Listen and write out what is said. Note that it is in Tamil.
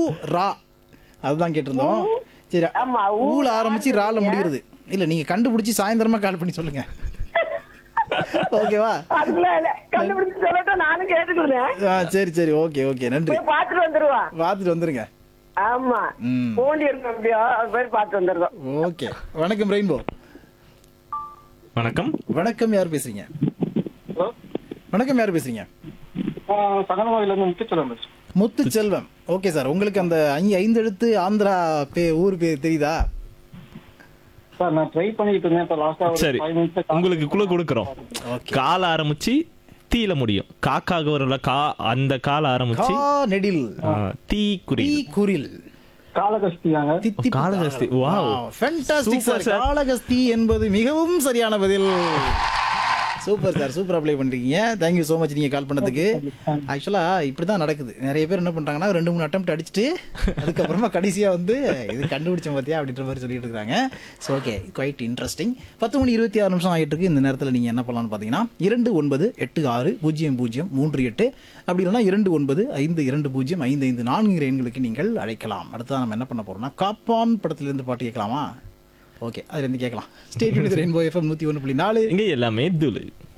ரா அதுதான் கேட்டிருந்தோம் சரி ஆமா, ஊ, ஊல ரா ஆரம்பிச்சு ரால முடிகிறது இல்ல நீங்க கண்டுபிடிச்சி சாயந்தரமா கால் பண்ணி சொல்லுங்க ஓகேவா அதுல இல்ல. கண்டுபிடிச்சு சொல்லட்டும் நானும் கேட்டுக்கிறேன் ஆ, சரி சரி ஓகே ஓகே நன்றி போய் பார்த்துட்டு வந்துருவான் பார்த்துட்டு வந்துருங்க ஆமா ம். பூண்டி இருக்கும் அப்படியோ அது போய் பார்த்து வந்துருக்கோம் ஓகே வணக்கம் ரெயின்போ வணக்கம் வணக்கம் யார் பேசுறீங்க ஹலோ வணக்கம் யார் பேசுறீங்க சகனவாயில இருந்து முத்துச்சலம் பேசுறேன் முத்து செல்வம் ஓகே சார் உங்களுக்கு அந்த ஐ- ஐந்து எழுத்து ஆந்திரா பே ஊர் பேர் தெரியுதா சார் நான் ட்ரை பண்ணிட்டு இருந்தேன் இப்போ லாஸ்டா ஒரு சரி ஃபைவ் மினிட்ஸ் உங்களுக்கு குழு கொடுக்குறோம் ஓகே கால் ஆரம்பிச்சு தீல முடியும் காக்காக வரல கா அந்த கால் ஆரம்பிச்சு கா நெடில் ஆ, தீ குறி தீ குரில் காலகஸ்தியாங்க தித்தி Kalahasti wow fantastic Super, sir sir. Kalahasti என்பது மிகவும் சரியான பதில் சூப்பர் சார் சூப்பர் அப்ளை பண்றீங்க தேங்க்யூ ஸோ மச் நீங்க கால் பண்ணதுக்கு ஆக்சுவலா இப்படி தான் நடக்குது நிறைய பேர் என்ன பண்றாங்கன்னா ரெண்டு மூணு அட்டம் அடிச்சுட்டு அதுக்கப்புறமா கடைசியா வந்து இது கண்டுபிடிச்சோம் பார்த்தியா அப்படின்ற மாதிரி சொல்லிட்டு இருக்காங்க ஸோ ஓகே குவைட் இன்ட்ரெஸ்டிங் பத்து மணி இருபத்தி ஆறு நிமிஷம் ஆகிட்டு இருக்கு இந்த நேரத்தில் நீங்க என்ன பண்ணலாம்னு பார்த்தீங்கன்னா இரண்டு ஒன்பது எட்டு ஆறு பூஜ்ஜியம் பூஜ்ஜியம் மூன்று எட்டு அப்படி இல்லைன்னா இரண்டு ஒன்பது ஐந்து இரண்டு பூஜ்ஜியம் ஐந்து ஐந்து நான்கு எண்களுக்கு நீங்கள் அழைக்கலாம் அடுத்ததான் நம்ம என்ன பண்ண போறோம்னா காப்பான் படத்திலிருந்து பாட்டு கேட்கலாமா ஓகே அதுலேருந்து கேட்கலாம் ஸ்டேட் ரெயின்போ எஃப்எம் நூற்றி ஒன்று புள்ளி நாலு இங்க எல்லாமே துளு